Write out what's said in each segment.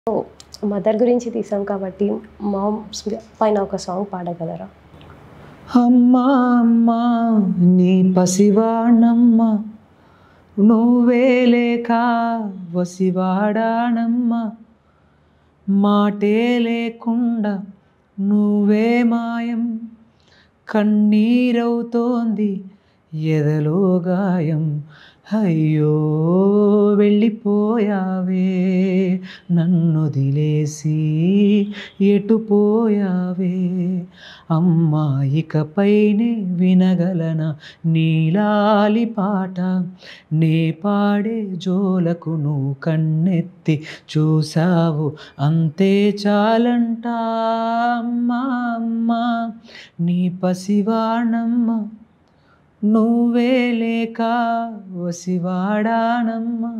Mother గురించి తీసాం కాబట్టి మామ్స్ పైన ఒక సాంగ్ పాడగలరా అమ్మా అమ్మా నీ పసివాణమ్మ నువ్వే లేక వసివాడానమ్మ మాటే లేకుండా నువ్వే మాయం కన్నీరవుతోంది ఎదలో గాయం అయ్యో వెళ్ళిపోయావే నన్ను దిలేసి ఎటు పోయావే అమ్మా ఇకపైనే వినగలన నీలాలి పాట నే పాడే జోలకు నువ్వు కన్నెత్తి చూసావు అంతే చాలంట అమ్మా అమ్మా నీ పసివాణమ్మ నువ్వే లేక వసివాడానమ్మా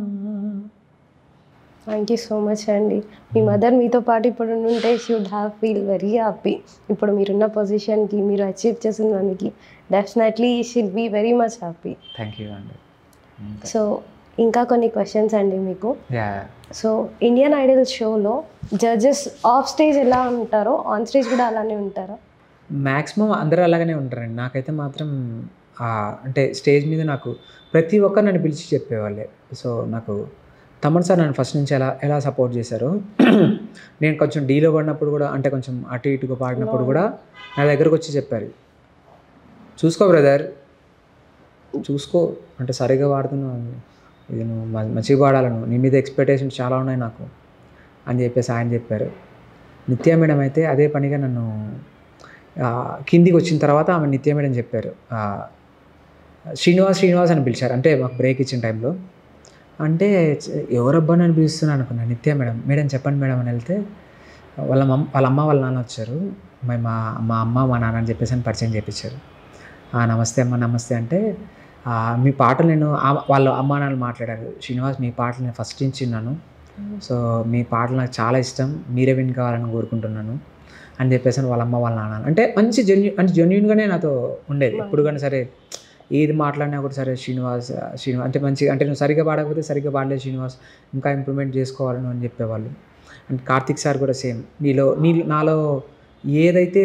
థ్యాంక్ యూ సో మచ్ అండి మీ మదర్ మీతో పాటు ఇప్పుడు ఉంటే should have feel very happy ఇప్పుడు మీరున్న పొజిషన్కి మీరు అచీవ్ చేసిన దానికి definitely shall be very much happy thank you అండి సో ఇంకా కొన్ని క్వశ్చన్స్ అండి మీకు యా సో ఇండియన్ ఐడల్ షోలో జడ్జెస్ ఆఫ్ స్టేజ్ ఎలా ఉంటారో ఆన్ స్టేజ్ కూడా అలానే ఉంటారా మ్యాక్సిమం అందరూ అలాగనే ఉంటారండి నాకైతే మాత్రం ఆ, అంటే స్టేజ్ మీద నాకు ప్రతి ఒక్కరు నన్ను పిలిచి చెప్పేవాళ్ళే సో నాకు తమన్ సార్ నన్ను ఫస్ట్ నుంచి ఎలా ఎలా సపోర్ట్ చేశారో నేను కొంచెం డీలో పడినప్పుడు కూడా అంటే కొంచెం అటు ఇటుగా పాడినప్పుడు కూడా నా దగ్గరకు వచ్చి చెప్పారు చూసుకో బ్రదర్ చూసుకో అంటే సరిగా వాడుతున్నావు ఇది నువ్వు మ- మంచిగా పాడాలను నీ మీద ఎక్స్పెక్టేషన్స్ చాలా ఉన్నాయి నాకు అని చెప్పేసి ఆయన చెప్పారు నిత్య మేడం అయితే అదే పనిగా నన్ను ఆ, కిందికి వచ్చిన తర్వాత ఆమె నిత్య మేడం చెప్పారు ఆ, శ్రీనివాస్ శ్రీనివాస్ అని పిలిచారు అంటే మాకు బ్రేక్ ఇచ్చిన టైంలో అంటే చ- ఎవరబ్బా అని పిలుస్తున్నాను అనుకున్నాను నిత్య మేడం మేడం చెప్పండి మేడం అని వెళ్తే వాళ్ళ మమ్ వాళ్ళ అమ్మ వాళ్ళ నాన్న వచ్చారు మరి మా మా అమ్మ మా నాన్న అని చెప్పేసి అని పరిచయం చేయించారు "ఆ, నమస్తే అమ్మ నమస్తే అంటే "ఆ, మీ పాటలు నేను ఆ- వాళ్ళ అమ్మ నాన్నలు మాట్లాడారు శ్రీనివాస్ మీ పాటలు నేను ఫస్ట్ నుంచి విన్నాను సో మీ పాటలు నాకు చాలా ఇష్టం మీరే విన్ కావాలని కోరుకుంటున్నాను అని చెప్పేసి అని వాళ్ళ అమ్మ వాళ్ళ నాన్న అంటే మంచి జెన్యూ అంటే జెన్యున్గానే నాతో ఉండేది ఎప్పుడు కానీ సరే ఏది మాట్లాడినా కూడా సరే శ్రీనివాస్ శ్రీనివాస్ అంటే మంచి అంటే నువ్వు సరిగ్గా పాడకపోతే సరిగ్గా పాడలేదు శ్రీనివాస్ ఇంకా ఇంప్రూవ్మెంట్ చేసుకోవాలని అని చెప్పేవాళ్ళు అండ్ కార్తిక్ సార్ కూడా సేమ్ నీలో నీ నాలో ఏదైతే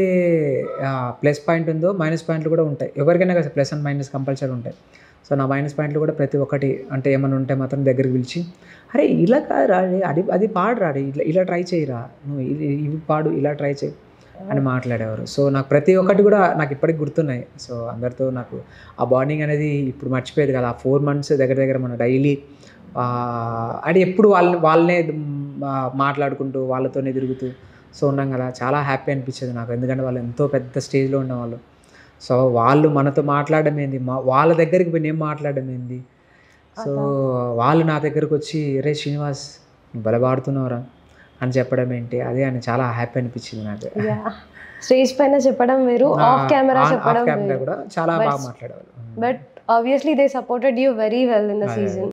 ప్లస్ పాయింట్ ఉందో మైనస్ పాయింట్లు కూడా ఉంటాయి ఎవరికైనా కదా ప్లస్ అండ్ మైనస్ కంపల్సరీ ఉంటాయి సో నా మైనస్ పాయింట్లు కూడా ప్రతి ఒక్కటి అంటే ఏమైనా ఉంటే మాత్రం దగ్గరికి పిలిచి అరే ఇలా కాదు రాడి అది అది పాడు రాడి ఇట్లా ఇలా ట్రై చేయరా నువ్వు ఇది ఇవి పాడు ఇలా ట్రై చేయి అని మాట్లాడేవారు సో నాకు ప్రతి ఒక్కటి కూడా నాకు ఇప్పటికి గుర్తున్నాయి సో అందరితో నాకు ఆ బాండింగ్ అనేది ఇప్పుడు మర్చిపోయేది కదా ఆ ఫోర్ మంత్స్ దగ్గర దగ్గర మన డైలీ అది ఎప్పుడు వాళ్ళని వాళ్ళనే ఆ, మాట్లాడుకుంటూ వాళ్ళతోనే తిరుగుతూ సో ఉన్నాం కదా చాలా హ్యాపీ అనిపించేది నాకు ఎందుకంటే వాళ్ళు ఎంతో పెద్ద స్టేజ్లో ఉన్నవాళ్ళు సో వాళ్ళు మనతో మాట్లాడడం ఏంది మా వాళ్ళ దగ్గరికి పోయి నేను మాట్లాడడం ఏంది సో వాళ్ళు నా దగ్గరకు వచ్చి రే శ్రీనివాస్ నువ్వు బలపాడుతున్నావురా అని చెప్పడం ఏంటి అదే అని చాలా హ్యాపీ అనిపించింది నాకు స్టేజ్ పైన చెప్పడం వేరు ఆఫ్ కెమెరా ఆఫ్ చెప్పడం కెమెరా వేరు కూడా చాలా But- బాగా మాట్లాడేవాళ్ళు but obviously they supported you very well in the అదే. సీజన్